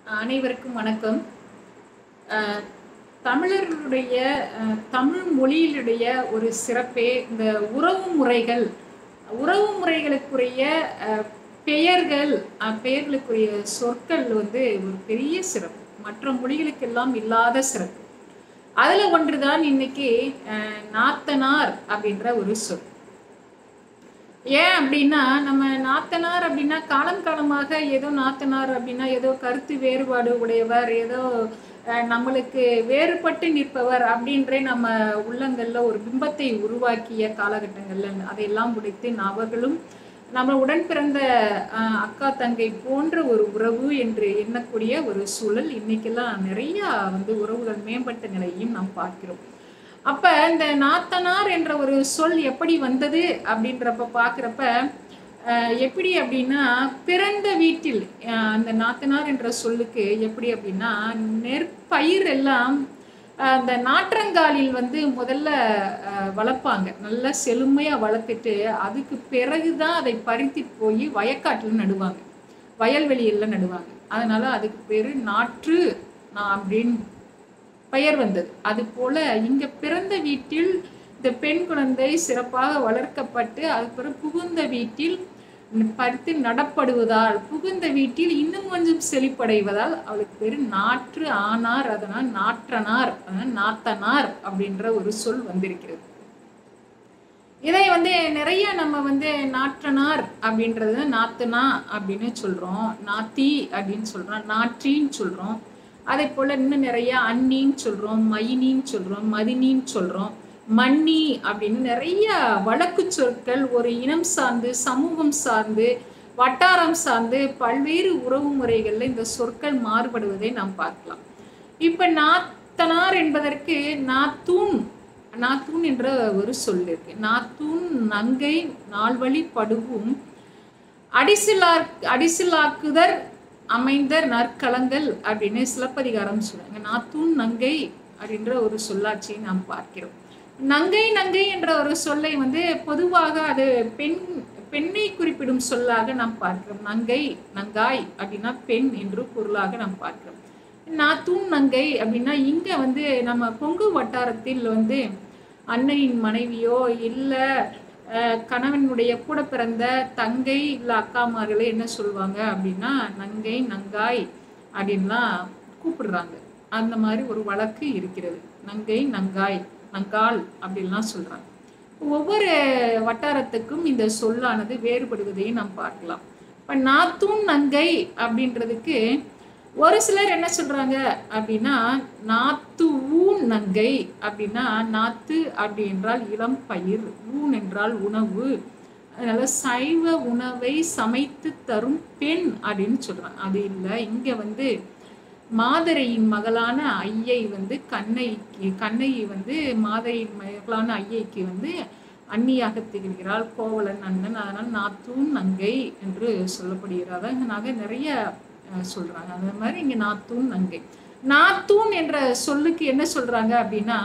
அனைவருக்கும் வணக்கம் அஹ், தமிழர்களுடைய அஹ், தமிழ் மொழியிலுடைய ஒரு சிறப்பே இந்த உறவு முறைகள் உறவு முறைகளுக்குரிய அஹ், பெயர்கள் அஹ், பெயர்களுக்குரிய சொற்கள் வந்து ஒரு பெரிய சிறப்பு மற்ற மொழிகளுக்கெல்லாம் இல்லாத சிறப்பு அதில் ஒன்றுதான் இன்னைக்கு அஹ், நாத்தனார் அப்படின்ற ஒரு சொல் ஏன் அப்படின்னா நம்ம நாத்தனார் அப்படின்னா காலம் காலமாக ஏதோ நாத்தனார் அப்படின்னா ஏதோ கருத்து வேறுபாடு உடையவர் ஏதோ அஹ், நம்மளுக்கு வேறுபட்டு நிற்பவர் அப்படின்றே நம்ம உள்ளங்கள்ல ஒரு பிம்பத்தை உருவாக்கிய காலகட்டங்கள்ல அதையெல்லாம் உடைத்து அவர்களும் நம்ம உடன் பிறந்த அஹ், அக்கா தங்கை போன்ற ஒரு உறவு என்று எண்ணக்கூடிய ஒரு சூழல் இன்னைக்கெல்லாம் நிறைய வந்து உறவுகள் மேம்பட்ட நிலையும் நாம் பார்க்கிறோம் அப்ப இந்த நாத்தனார் என்ற ஒரு சொல் எப்படி வந்தது அப்படின்றப்ப பார்க்குறப்ப எப்படி அப்படின்னா பிறந்த வீட்டில் அஹ், அந்த நாத்தனார் என்ற சொல்லுக்கு எப்படி அப்படின்னா நெற்பயிர் எல்லாம் அஹ், அந்த நாற்றங்காலில் வந்து முதல்ல அஹ், வளர்ப்பாங்க நல்லா செழுமையாக வளர்த்துட்டு அதுக்கு பிறகுதான் அதை பறித்துட்டு போய் வயக்காட்டில் நடுவாங்க வயல்வெளியில் நடுவாங்க அதனால அதுக்கு பேர் நாற்று நான் அப்படின்னு பெயர் வந்தது அது போல இங்க பிறந்த வீட்டில் இந்த பெண் குழந்தை சிறப்பாக வளர்க்கப்பட்டு அது பிறகு புகுந்த வீட்டில் பறித்து நடப்படுவதால் புகுந்த வீட்டில் இன்னும் கொஞ்சம் செழிப்படைவதால் அவளுக்கு பேரு நாற்று ஆனார் அதனால் நாற்றனார் அதனால் நாத்தனார் அப்படின்ற ஒரு சொல் வந்திருக்கிறது இதை வந்து நிறைய நம்ம வந்து நாற்றனார் அப்படின்றது நாத்துனா அப்படின்னு சொல்றோம் நாத்தி அப்படின்னு சொல்றோம் நாற்றின்னு சொல்றோம் அதே போல இன்னும் நிறைய அண்ணின்னு சொல்றோம் மைனின்னு சொல்றோம் மதினின்னு சொல்றோம் மன்னி அப்படின்னு நிறைய வழக்கு சொற்கள் ஒரு இனம் சார்ந்து சமூகம் சார்ந்து வட்டாரம் சார்ந்து பல்வேறு உறவு முறைகள்ல இந்த சொற்கள் மாறுபடுவதை நாம் பார்க்கலாம் இப்ப நாத்தனார் என்பதற்கு நாத்தூன் நாத்தூன் என்ற ஒரு சொல் இருக்கு நாத்தூன் நங்கை நால்வழி படுவும் அடிசிலார் அடிசிலாக்குதர் அமைந்த நற்களங்கள் அப்படின்னு சிலப்பதிகாரம் சொல்றாங்க நாத்தூன் நங்கை அப்படின்ற ஒரு சொல்லாட்சியை நாம் பார்க்கிறோம் நங்கை நங்கை என்ற ஒரு சொல்லை வந்து பொதுவாக அது பெண் பெண்ணை குறிப்பிடும் சொல்லாக நாம் பார்க்கிறோம் நங்கை நங்காய் அப்படின்னா பெண் என்று பொருளாக நாம் பார்க்கிறோம் நாத்தூன் நங்கை அப்படின்னா இங்க வந்து நம்ம கொங்கு வட்டாரத்தில் வந்து அன்னையின் மனைவியோ இல்லை கணவனுடைய கூட பிறந்த தங்கை இல்லை அக்காமார்களே என்ன சொல்லுவாங்க அப்படின்னா நங்கை நங்காய் அப்படின்லாம் கூப்பிடுறாங்க அந்த மாதிரி ஒரு வழக்கு இருக்கிறது நங்கை நங்காய் நங்காள் அப்படின்லாம் சொல்றாங்க ஒவ்வொரு வட்டாரத்துக்கும் இந்த சொல்லானது வேறுபடுவதையும் நாம் பார்க்கலாம் இப்போ நாத்தூன் நங்கை அப்படின்றதுக்கு ஒரு சிலர் என்ன சொல்றாங்க அப்படின்னா நாத்து ஊன் நங்கை அப்படின்னா நாத்து அப்படி என்றால் இளம் பயிர் ஊன் என்றால் உணவு அதனால சைவ உணவை சமைத்து தரும் பெண் அப்படின்னு சொல்றாங்க அது இல்லை இங்க வந்து மாதரையின் மகளான ஐயை வந்து கண்ணைக்கு கண்ணையை வந்து மாதரையின் மகளான ஐயைக்கு வந்து அந்நியாக திகழ்கிறாள் கோவலன் அண்ணன் அதனால் நாத்தூன் நங்கை என்று சொல்லப்படுகிறார் அதனால நிறைய அஹ், சொல்றாங்க அந்த மாதிரி இங்க நாத்தூன் நங்கை நாத்தூன் என்ற சொல்லுக்கு என்ன சொல்றாங்க அப்படின்னா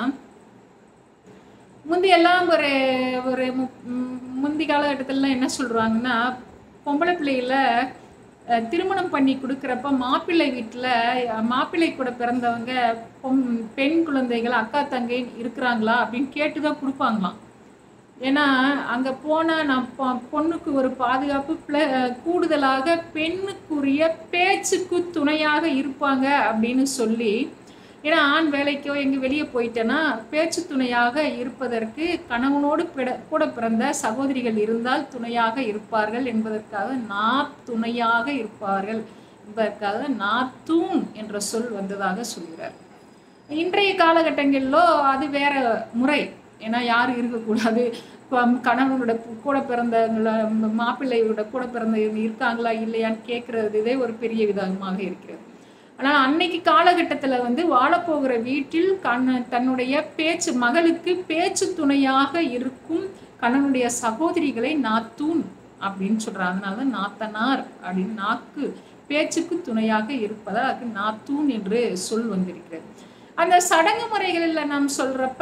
முந்தியெல்லாம் ஒரு ஒரு மு- ம், முந்தி காலகட்டத்திலலாம் என்ன சொல்றாங்கன்னா பொம்பளை பிள்ளைகள அஹ், திருமணம் பண்ணி கொடுக்குறப்ப மாப்பிள்ளை வீட்டில் மாப்பிள்ளை கூட பிறந்தவங்க பொம் பெண் குழந்தைகள் அக்கா தங்கை இருக்கிறாங்களா அப்படின்னு கேட்டு தான் கொடுப்பாங்களாம் ஏன்னா அங்கே போனால் நான் பொ- பொண்ணுக்கு ஒரு பாதுகாப்பு ப்ள கூடுதலாக பெண்ணுக்குரிய பேச்சுக்கு துணையாக இருப்பாங்க அப்படின்னு சொல்லி ஏன்னா ஆண் வேலைக்கோ எங்கே வெளியே போயிட்டேன்னா பேச்சு துணையாக இருப்பதற்கு கணவனோடு பிட கூட பிறந்த சகோதரிகள் இருந்தால் துணையாக இருப்பார்கள் என்பதற்காக நா துணையாக இருப்பார்கள் என்பதற்காக நாத்தூன் என்ற சொல் வந்ததாக சொல்கிறார் இன்றைய காலகட்டங்களிலோ அது வேற முறை ஏன்னா யாரும் இருக்கக்கூடாது இப்போ கணவனோட கூட பிறந்தவங்கள மாப்பிள்ளையோட கூட பிறந்தவங்க இருக்காங்களா இல்லையான்னு கேட்கறது இதே ஒரு பெரிய விதமாக இருக்கிறது ஆனால் அன்னைக்கு காலகட்டத்தில் வந்து வாழப்போகிற வீட்டில் கண் தன்னுடைய பேச்சு மகளுக்கு பேச்சு துணையாக இருக்கும் கணவனுடைய சகோதரிகளை நாத்தூன் அப்படின்னு சொல்றாங்க அதனால தான் நாத்தனார் அப்படின்னு நாக்கு பேச்சுக்கு துணையாக இருப்பதால் அதுக்கு நாத்தூன் என்று சொல் வந்திருக்கிறது அந்த சடங்கு முறைகளில் நாம் சொல்றப்ப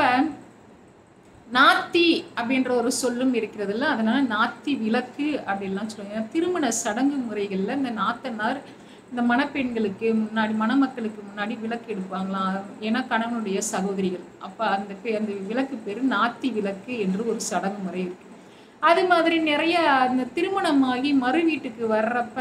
நாத்தி அப்படின்ற ஒரு சொல்லும் இருக்கிறதுல அதனால நாத்தி விளக்கு அப்படின்லாம் சொல்லுவாங்க ஏன்னா திருமண சடங்கு முறைகளில் இந்த நாத்தனார் இந்த மணப்பெண்களுக்கு முன்னாடி மணமக்களுக்கு முன்னாடி விளக்கு எடுப்பாங்களாம் ஏன்னா கணவனுடைய சகோதரிகள் அப்போ அந்த பே அந்த விளக்கு பேர் நாத்தி விளக்கு என்று ஒரு சடங்கு முறை இருக்கு அது மாதிரி நிறைய அந்த திருமணமாகி மறு வீட்டுக்கு வர்றப்ப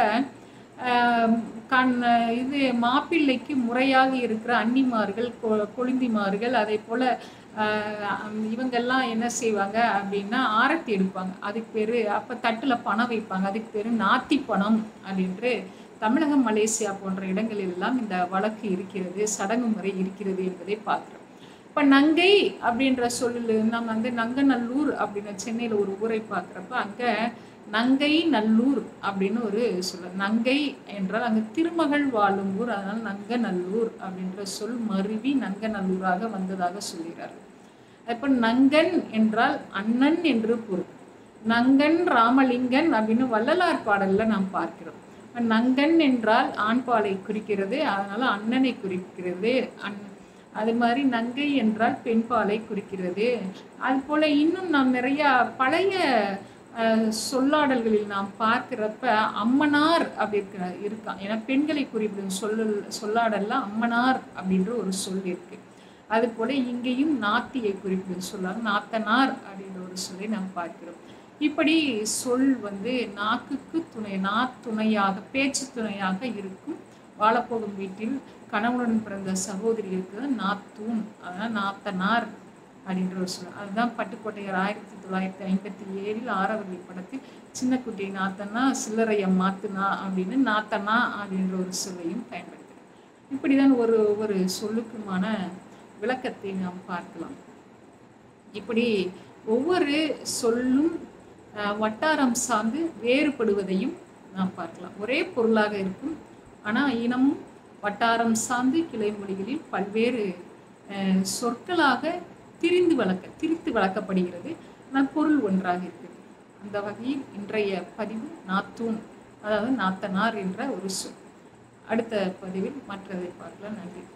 ஆஹ், கண் இது மாப்பிள்ளைக்கு முறையாக இருக்கிற அன்னிமார்கள் கொ- கொழுந்திமார்கள் அதே போல ஆஹ், இவங்கெல்லாம் என்ன செய்வாங்க அப்படின்னா ஆரத்தி எடுப்பாங்க அதுக்கு பேர் அப்போ தட்டில் பணம் வைப்பாங்க அதுக்கு பேர் நாத்தி பணம் அப்படின்று தமிழகம் மலேசியா போன்ற இடங்களில் எல்லாம் இந்த வழக்கு இருக்கிறது சடங்கு முறை இருக்கிறது என்பதை பார்க்கிறோம் இப்போ நங்கை அப்படின்ற சொல்லில் நம்ம வந்து நங்கநல்லூர் அப்படின்னு சென்னையில் ஒரு ஊரை பார்க்குறப்ப அங்கே நங்கை நல்லூர் அப்படின்னு ஒரு சொல்ல நங்கை என்றால் அங்கே திருமகள் வாழும் ஊர் அதனால் நங்கநல்லூர் அப்படின்ற சொல் மருவி நங்கநல்லூராக வந்ததாக சொல்கிறார்கள் அப்போ நங்கன் என்றால் அண்ணன் என்று பொருள் நங்கன் ராமலிங்கன் அப்படின்னு வள்ளலார் பாடல்ல நாம் பார்க்கிறோம் அப்ப நங்கன் என்றால் ஆண்பாலை குறிக்கிறது அதனால அண்ணனை குறிக்கிறது அன் அது மாதிரி நங்கை என்றால் பெண்பாலை குறிக்கிறது அது போல இன்னும் நாம் நிறைய பழைய அஹ், சொல்லாடல்களில் நாம் பார்க்கிறப்ப அம்மனார் அப்படி இருக்க இருக்கான் ஏன்னா பெண்களை குறிப்பிடும் சொல்லல் சொல்லாடல்ல அம்மனார் அப்படின்ற ஒரு சொல் இருக்கு அது போல இங்கேயும் நாத்தியை குறிப்பிடும் சொல்லாங்க நாத்தனார் அப்படின்ற ஒரு சொல்லை நாம் பார்க்கிறோம் இப்படி சொல் வந்து நாக்குக்கு துணை நா துணையாக பேச்சு துணையாக இருக்கும் வாழப்போகும் வீட்டில் கணவனுடன் பிறந்த சகோதரிக்கு நாத்தூன் அதான் நாத்தனார் அப்படின்ற ஒரு சொல் அதுதான் பட்டுக்கோட்டையர் ஆயிரத்தி தொள்ளாயிரத்தி ஐம்பத்தி ஏழில் ஆறாவது படத்தில் சின்ன குட்டி நாத்தனா சில்லறைய மாத்துனா அப்படின்னு நாத்தனா அப்படின்ற ஒரு சொல்லையும் பயன்படுத்துகிறேன் இப்படிதான் ஒரு ஒரு சொல்லுக்குமான விளக்கத்தை நாம் பார்க்கலாம் இப்படி ஒவ்வொரு சொல்லும் அஹ், வட்டாரம் சார்ந்து வேறுபடுவதையும் நாம் பார்க்கலாம் ஒரே பொருளாக இருக்கும் ஆனால் இனமும் வட்டாரம் சார்ந்து கிளை மொழிகளில் பல்வேறு அஹ், சொற்களாக திரிந்து வளர்க்க திரித்து வளர்க்கப்படுகிறது ஆனால் பொருள் ஒன்றாக இருக்குது அந்த வகையில் இன்றைய பதிவு நாத்தூன் அதாவது நாத்தனார் என்ற ஒரு சொல் அடுத்த பதிவில் மற்றதை பார்க்கலாம் நன்றி